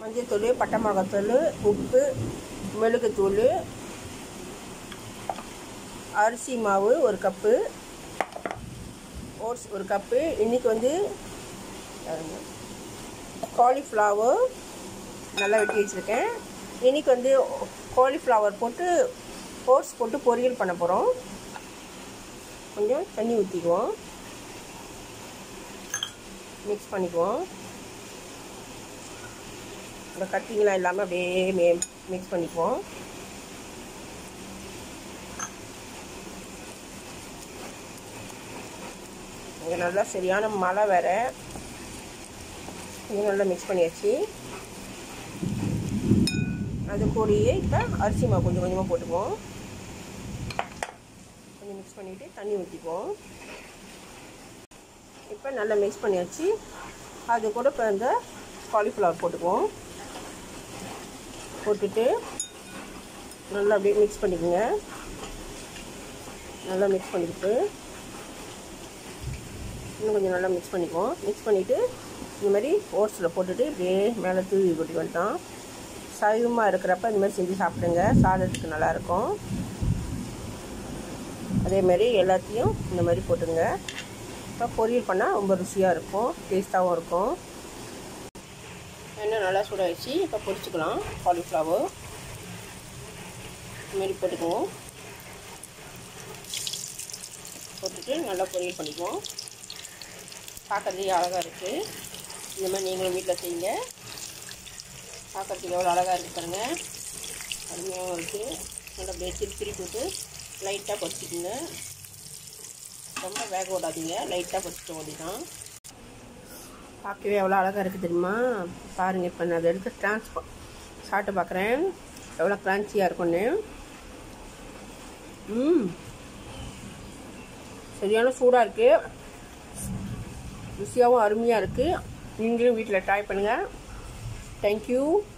மஞ்சள்தூள் பட்டை மிளகாத்தூள் உப்பு மிளகுத்தூள் அரிசி மாவு ஒரு கப்பு ஓட்ஸ் ஒரு கப்பு இன்றைக்கி வந்து காலிஃப்ளவர் நல்லா வெட்டி வச்சுருக்கேன் இன்றைக்கி வந்து காலிஃப்ளவர் போட்டு ஓட்ஸ் போட்டு பொரியல் பண்ண போகிறோம் கொஞ்சம் தண்ணி ஊற்றிக்குவோம் மிக்ஸ் பண்ணிக்குவோம் இந்த கட்டிங்லாம் இல்லாமல் அப்படியே மே மிக்ஸ் பண்ணிக்குவோம் இங்கே நல்லா சரியான மழை வேற இங்கே நல்லா மிக்ஸ் பண்ணியாச்சு அது கூடயே இப்போ அரிசி மாவு கொஞ்சம் கொஞ்சமாக போட்டுக்குவோம் கொஞ்சம் மிக்ஸ் பண்ணிவிட்டு தண்ணி ஊற்றிக்குவோம் இப்போ நல்லா மிக்ஸ் பண்ணியாச்சு அது கூட இப்போ இந்த காலிஃப்ளவர் போட்டுக்குவோம் போட்டுட்டு நல்லா அப்படியே மிக்ஸ் பண்ணிக்கோங்க நல்லா மிக்ஸ் பண்ணிக்கிட்டு இன்னும் கொஞ்சம் நல்லா மிக்ஸ் பண்ணிக்குவோம் மிக்ஸ் பண்ணிவிட்டு இந்த மாதிரி ஓட்ஸில் போட்டுட்டு இப்படியே மேலே தூவி கொட்டி வந்துட்டோம் சைவமாக இருக்கிறப்ப இந்த மாதிரி செஞ்சு சாப்பிடுங்க சாதத்துக்கு நல்லாயிருக்கும் அதேமாரி எல்லாத்தையும் இந்த மாதிரி போட்டுங்க இப்போ பொரியல் பண்ணால் ரொம்ப ருசியாக இருக்கும் டேஸ்ட்டாகவும் இருக்கும் எண்ணெய் நல்லா சூடாகிடுச்சு இப்போ பொரிச்சுக்கலாம் காலிஃப்ளவர் இதுமாரி போட்டுக்குவோம் போட்டுட்டு நல்லா பொரியல் பண்ணிக்குவோம் பார்க்குறதுக்கு அழகாக இருக்குது இந்த மாதிரி நீங்களும் வீட்டில் செய்யுங்க பார்க்குறதுக்கு எவ்வளோ அழகாக இருக்குது பாருங்கள் அருமையாகவும் இருக்குது நல்லா அப்படியே திரி திரி போட்டு லைட்டாக பொரிச்சிக்கோங்க ரொம்ப வேக விடாதீங்க லைட்டாக பொரிச்சிட்டு ஓடிதான் பார்க்கவே எவ்வளோ அழகாக இருக்குது தெரியுமா பாருங்கள் இப்போ நான் அதை எடுத்து ட்ரான்ஸ் சாப்பிட்டு பார்க்குறேன் எவ்வளோ க்ரான்ச்சியாக இருக்கும்னு ம் சரியான சூடாக இருக்குது ருசியாகவும் அருமையாக இருக்குது நீங்களும் வீட்டில் ட்ரை பண்ணுங்கள் தேங்க்யூ